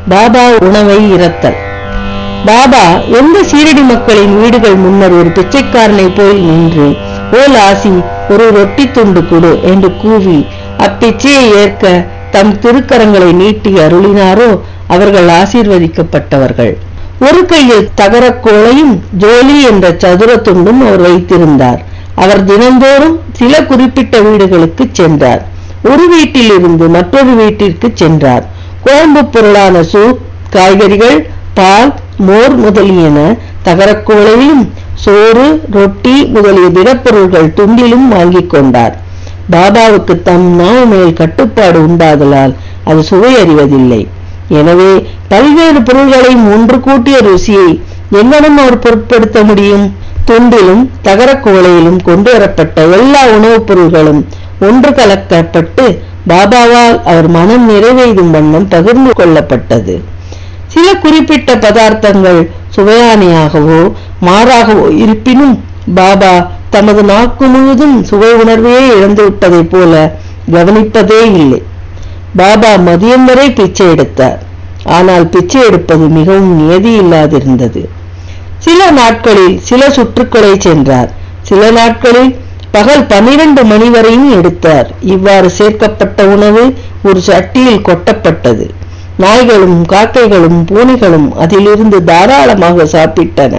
பாபா உணவை இறத்தல் பாபா எந்த சீரடி மக்களின் வீடுகள் முன்னர் ஒரு பிச்சைக்காரனை போல் நின்று ஓ லாசி ஒரு ரொட்டி துண்டு கொடு என்று கூவி அப்பிச்சையை ஏற்க தம் திருக்கரங்களை நீட்டி அருளினாரோ அவர்கள் ஆசீர்வதிக்கப்பட்டவர்கள் ஒரு கையில் தகரக்கோளையும் ஜோலி என்ற சதுர துண்டும் அவர் வைத்திருந்தார் அவர் தினந்தோறும் சில குறிப்பிட்ட வீடுகளுக்கு சென்றார் ஒரு வீட்டில் இருந்து மற்றொரு வீட்டிற்கு சென்றார் குழம்பு பொருளான சூப் காய்கறிகள் பால் மோர் முதலியன தகரக்கோளையிலும் சோறு ரொட்டி முதலிய திடப்பொருள்கள் துண்டிலும் வாங்கிக் கொண்டார் பாபாவுக்கு தம் நாவு மேல் கட்டுப்பாடு உண்டாதலால் அது சுவை அறிவதில்லை எனவே பல்வேறு பொருள்களையும் ஒன்று கூட்டிய ருசியை எங்கனும் அவர் பொருட்படுத்த முடியும் துண்டிலும் தகரக்கோளையிலும் கொண்டு வரப்பட்ட எல்லா உணவுப் பொருள்களும் ஒன்று கலக்கப்பட்டு பாபாவால் அவர் மனம் நிறைவேறும் வண்ணம் பகிர்ந்து கொள்ளப்பட்டது சில குறிப்பிட்ட பதார்த்தங்கள் சுவையானியாகவோ மாறாகவோ இருப்பினும் பாபா தமது நாக்கு முழுதும் சுவை உணர்வையே இழந்து விட்டதைப் போல கவனிப்பதே இல்லை பாபா மதியம் வரை பிச்சை எடுத்தார் ஆனால் பிச்சை எடுப்பது மிகவும் நியதி இல்லாதிருந்தது சில நாட்களில் சில சுற்றுக்களை சென்றார் சில நாட்களில் பகல் பன்னிரண்டு மணி வரையும் எடுத்தார் இவ்வாறு சேர்க்கப்பட்ட உணவு ஒரு சட்டியில் கொட்டப்பட்டது நாய்களும் காக்கைகளும் பூனைகளும் அதிலிருந்து தாராளமாக சாப்பிட்டன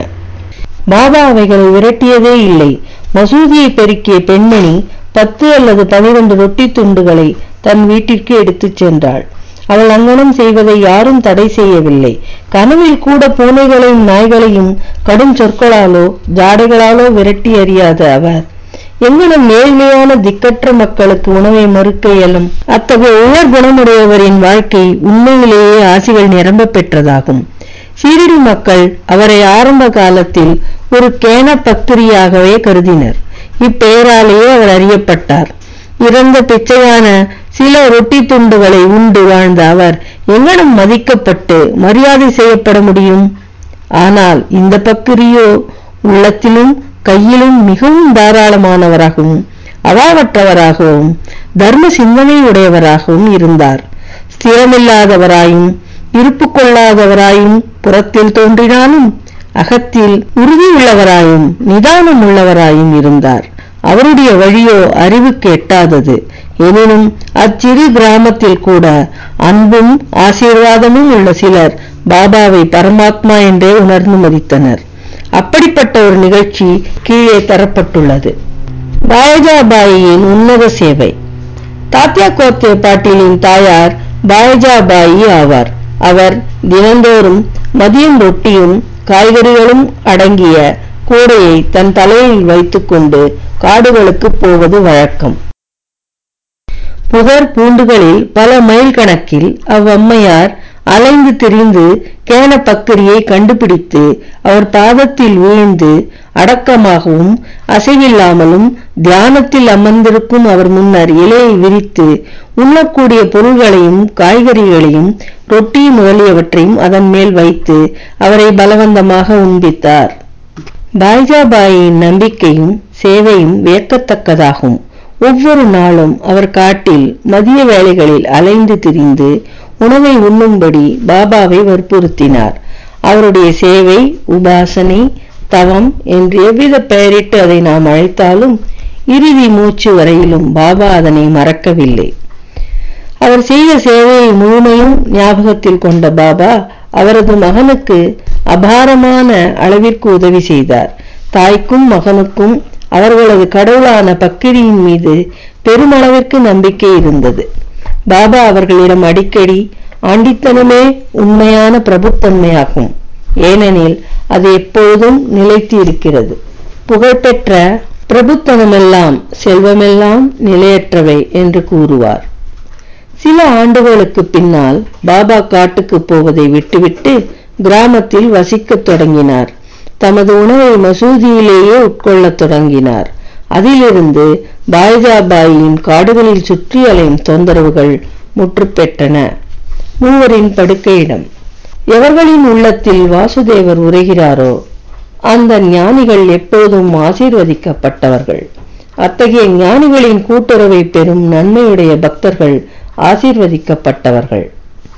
பாபா அவைகளை விரட்டியதே இல்லை மசூதியை பெருக்கிய பெண்மணி பத்து அல்லது பனிரெண்டு ரொட்டி துண்டுகளை தன் வீட்டிற்கு எடுத்துச் சென்றாள் அவள் அங்கனம் செய்வதை யாரும் தடை செய்யவில்லை கனவில் கூட பூனைகளையும் நாய்களையும் கடும் சொற்களாலோ ஜாடைகளாலோ விரட்டி அறியாத அவர் எங்கனம் ஏழ்மையான திக்கற்ற மக்களுக்கு உணவை மறுக்க இயலும் அத்தகைய உயர் குணமுடையவரின் வாழ்க்கை உண்மையிலேயே ஆசிகள் நிரம்ப பெற்றதாகும் சீரடி மக்கள் அவரை ஆரம்ப காலத்தில் ஒரு கேன பக்திரியாகவே கருதினர் இப்பெயராலேயே அவர் அறியப்பட்டார் இறந்த பிச்சையான சில ரொட்டி துண்டுகளை உண்டு வாழ்ந்த அவர் எங்கனம் மதிக்கப்பட்டு மரியாதை செய்யப்பட முடியும் ஆனால் இந்த பக்கிரியோ உள்ளத்திலும் கையிலும் மிகவும் தாராளமானவராகவும் அவாவற்றவராகவும் தர்ம சிந்தனை உடையவராகவும் இருந்தார் ஸ்திரமில்லாதவராயும் இருப்பு கொள்ளாதவராயும் புறத்தில் தோன்றினாலும் அகத்தில் உறுதி உள்ளவராயும் நிதானம் உள்ளவராயும் இருந்தார் அவருடைய வழியோ அறிவுக்கு எட்டாதது எனினும் அச்சிறு கிராமத்தில் கூட அன்பும் ஆசீர்வாதமும் உள்ள சிலர் பாபாவை பரமாத்மா என்றே உணர்ந்து மதித்தனர் அப்படிப்பட்ட ஒரு நிகழ்ச்சி கீழே தரப்பட்டுள்ளது பாயஜாபாயின் உன்னத சேவை தாத்யா கோத்தே பாட்டீலின் தாயார் பாயஜாபாயி ஆவார் அவர் தினந்தோறும் மதியம் ரொட்டியும் காய்கறிகளும் அடங்கிய கூடையை தன் தலையில் வைத்துக்கொண்டு காடுகளுக்கு போவது வழக்கம் புகர் பூண்டுகளில் பல மைல் கணக்கில் அவ்வம்மையார் அலைந்து திரிந்து கேன பக்கிரியை கண்டுபிடித்து அவர் பாதத்தில் வீழ்ந்து அடக்கமாகவும் அசைவில்லாமலும் தியானத்தில் அமர்ந்திருக்கும் அவர் முன்னர் இலையை விரித்து உண்ணக்கூடிய பொருள்களையும் காய்கறிகளையும் ரொட்டி முதலியவற்றையும் அதன் மேல் வைத்து அவரை பலவந்தமாக உண்பித்தார் பாய்ஜாபாயின் நம்பிக்கையும் சேவையும் வியக்கத்தக்கதாகும் ஒவ்வொரு நாளும் அவர் காட்டில் மதிய வேளைகளில் அலைந்து திரிந்து உணவை உண்ணும்படி பாபாவை வற்புறுத்தினார் அவருடைய சேவை உபாசனை தவம் என்று எவ்வித பெயரிட்டு அதை நாம் அழைத்தாலும் இறுதி மூச்சு வரையிலும் பாபா அதனை மறக்கவில்லை அவர் செய்த சேவையை முழுமையும் ஞாபகத்தில் கொண்ட பாபா அவரது மகனுக்கு அபாரமான அளவிற்கு உதவி செய்தார் தாய்க்கும் மகனுக்கும் அவர்களது கடவுளான பக்கிரியின் மீது பெருமளவிற்கு நம்பிக்கை இருந்தது பாபா அவர்களிடம் அடிக்கடி ஆண்டித்தனமே உண்மையான பிரபுத்தன்மையாகும் ஏனெனில் அது எப்பொழுதும் நிலைத்து இருக்கிறது புகழ்பெற்ற பிரபுத்தனமெல்லாம் செல்வமெல்லாம் நிலையற்றவை என்று கூறுவார் சில ஆண்டுகளுக்கு பின்னால் பாபா காட்டுக்கு போவதை விட்டுவிட்டு கிராமத்தில் வசிக்கத் தொடங்கினார் தமது உணவை மசூதியிலேயே உட்கொள்ளத் தொடங்கினார் அதிலிருந்து பாய்ஜாபாயின் காடுகளில் சுற்றி அலையும் தொந்தரவுகள் முற்றுப்பெற்றன மூவரின் படுக்கையிடம் எவர்களின் உள்ளத்தில் வாசுதேவர் உரைகிறாரோ அந்த ஞானிகள் எப்போதும் ஆசீர்வதிக்கப்பட்டவர்கள் அத்தகைய ஞானிகளின் கூட்டுறவை பெறும் நன்மையுடைய பக்தர்கள் ஆசீர்வதிக்கப்பட்டவர்கள்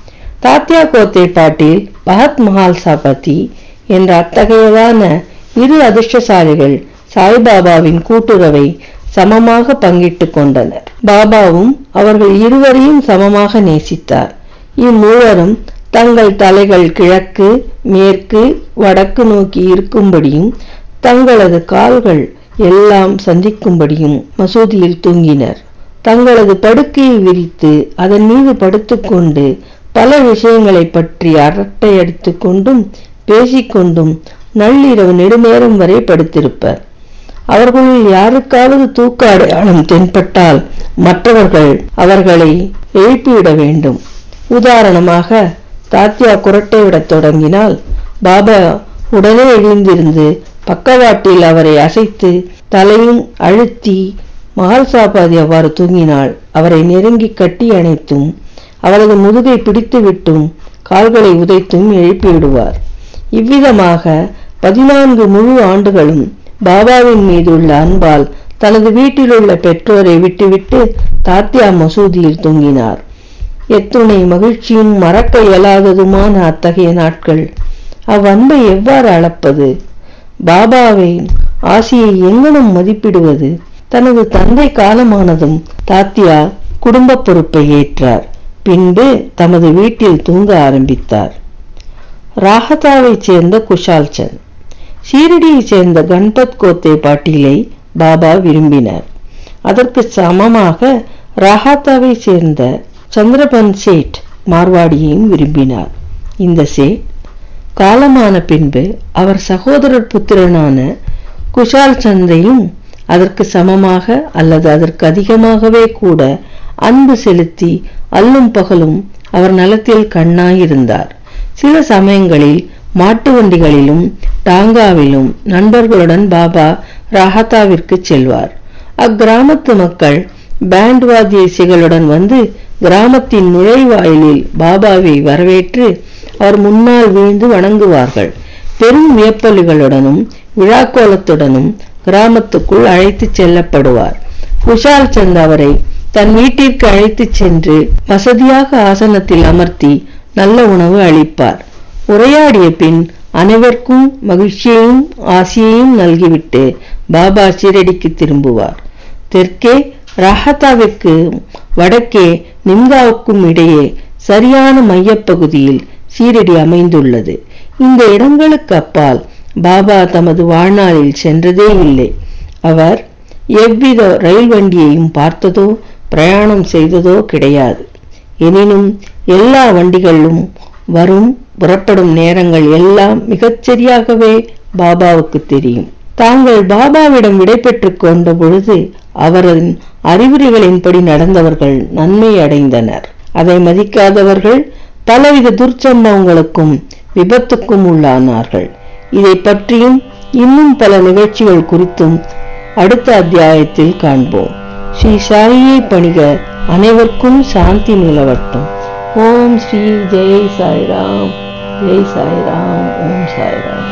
தாத்யா கோத்தே பாட்டில் பகத் மஹால் சாபதி என்ற அத்தகையதான இரு அதிர்ஷ்டசாலிகள் சாய்பாபாவின் கூட்டுறவை சமமாக பங்கிட்டுக் கொண்டனர் பாபாவும் அவர்கள் இருவரையும் சமமாக நேசித்தார் இம்மூவரும் தங்கள் தலைகள் கிழக்கு மேற்கு வடக்கு நோக்கி இருக்கும்படியும் தங்களது கால்கள் எல்லாம் சந்திக்கும்படியும் மசூதியில் தூங்கினர் தங்களது படுக்கையை விரித்து அதன் மீது படுத்துக்கொண்டு பல விஷயங்களை பற்றி அரட்டை அடித்துக் கொண்டும் பேசிக்கொண்டும் நள்ளிரவு நெடுநேரம் வரை படுத்திருப்பர் அவர்களுள் யாருக்காவது தூக்க அடையாளம் தென்பட்டால் மற்றவர்கள் அவர்களை எழுப்பிவிட வேண்டும் உதாரணமாக தாத்தியா குரட்டை விடத் தொடங்கினால் பாபா உடனே எழுந்திருந்து பக்கவாட்டில் அவரை அசைத்து தலையும் அழுத்தி மகால் சாபாதி அவ்வாறு தூங்கினாள் அவரை நெருங்கி கட்டி அணைத்தும் அவரது முதுகை பிடித்துவிட்டும் கால்களை உதைத்தும் எழுப்பி விடுவார் இவ்விதமாக பதினான்கு முழு ஆண்டுகளும் பாபாவின் மீதுள்ள அன்பால் தனது வீட்டிலுள்ள பெற்றோரை விட்டுவிட்டு தாத்தியா மசூதியில் தூங்கினார் எத்துணை மகிழ்ச்சியும் மறக்க இயலாததுமான அத்தகைய நாட்கள் அவ்வன்பை எவ்வாறு அளப்பது பாபாவை ஆசியை எங்கனும் மதிப்பிடுவது தனது தந்தை காலமானதும் தாத்தியா குடும்ப பொறுப்பை ஏற்றார் பின்பு தமது வீட்டில் தூங்க ஆரம்பித்தார் ராகதாவைச் சேர்ந்த குஷால் சந்த் ஷீரடியைச் சேர்ந்த கண்பத் கோத்தே பாட்டீலை பாபா விரும்பினார் அதற்கு சமமாக ராஹாத்தாவை சேர்ந்த சந்திரபன் சேட் மார்வாடியையும் விரும்பினார் இந்த சேட் காலமான பின்பு அவர் சகோதரர் புத்திரனான குஷால் சந்தையும் அதற்கு சமமாக அல்லது அதற்கு அதிகமாகவே கூட அன்பு செலுத்தி அல்லும் பகலும் அவர் நலத்தில் கண்ணாயிருந்தார் சில சமயங்களில் மாட்டு வண்டிகளிலும் டாங்காவிலும் நண்பர்களுடன் பாபா ராஹத்தாவிற்கு செல்வார் அக்கிராமத்து மக்கள் பேண்ட் வாத்திய இசைகளுடன் வந்து கிராமத்தின் நுழைவாயிலில் பாபாவை வரவேற்று அவர் முன்னால் வீழ்ந்து வணங்குவார்கள் பெரும் வியப்பலிகளுடனும் விழாக்கோலத்துடனும் கிராமத்துக்குள் அழைத்துச் செல்லப்படுவார் குஷால் சந்த் அவரை தன் வீட்டிற்கு அழைத்துச் சென்று வசதியாக ஆசனத்தில் அமர்த்தி நல்ல உணவு அளிப்பார் உரையாடிய பின் அனைவருக்கும் மகிழ்ச்சியையும் ஆசியையும் நல்கிவிட்டு பாபா ஷீரடிக்கு திரும்புவார் தெற்கே ராஹத்தாவிற்கு வடக்கே நிம்காவுக்கும் இடையே சரியான மையப்பகுதியில் ஷீரடி அமைந்துள்ளது இந்த இடங்களுக்கு அப்பால் பாபா தமது வாழ்நாளில் சென்றதே இல்லை அவர் எவ்வித ரயில் வண்டியையும் பார்த்ததோ பிரயாணம் செய்ததோ கிடையாது எனினும் எல்லா வண்டிகளும் வரும் புறப்படும் நேரங்கள் எல்லாம் மிகச்சரியாகவே பாபாவுக்கு தெரியும் தாங்கள் பாபாவிடம் விடைபெற்றுக் கொண்ட பொழுது அவரின் அறிவுரைகளின்படி நடந்தவர்கள் நன்மை அடைந்தனர் அதை மதிக்காதவர்கள் பலவித துர்ச்சம்பவங்களுக்கும் விபத்துக்கும் உள்ளானார்கள் இதை பற்றியும் இன்னும் பல நிகழ்ச்சிகள் குறித்தும் அடுத்த அத்தியாயத்தில் காண்போம் ஸ்ரீ சாயியை பணிக அனைவருக்கும் சாந்தி நிலவட்டும் ஓம் ஸ்ரீ ஜெய் சாய்ராம் ஜெய் சாய்ராம் ஓம் சாய்ராம்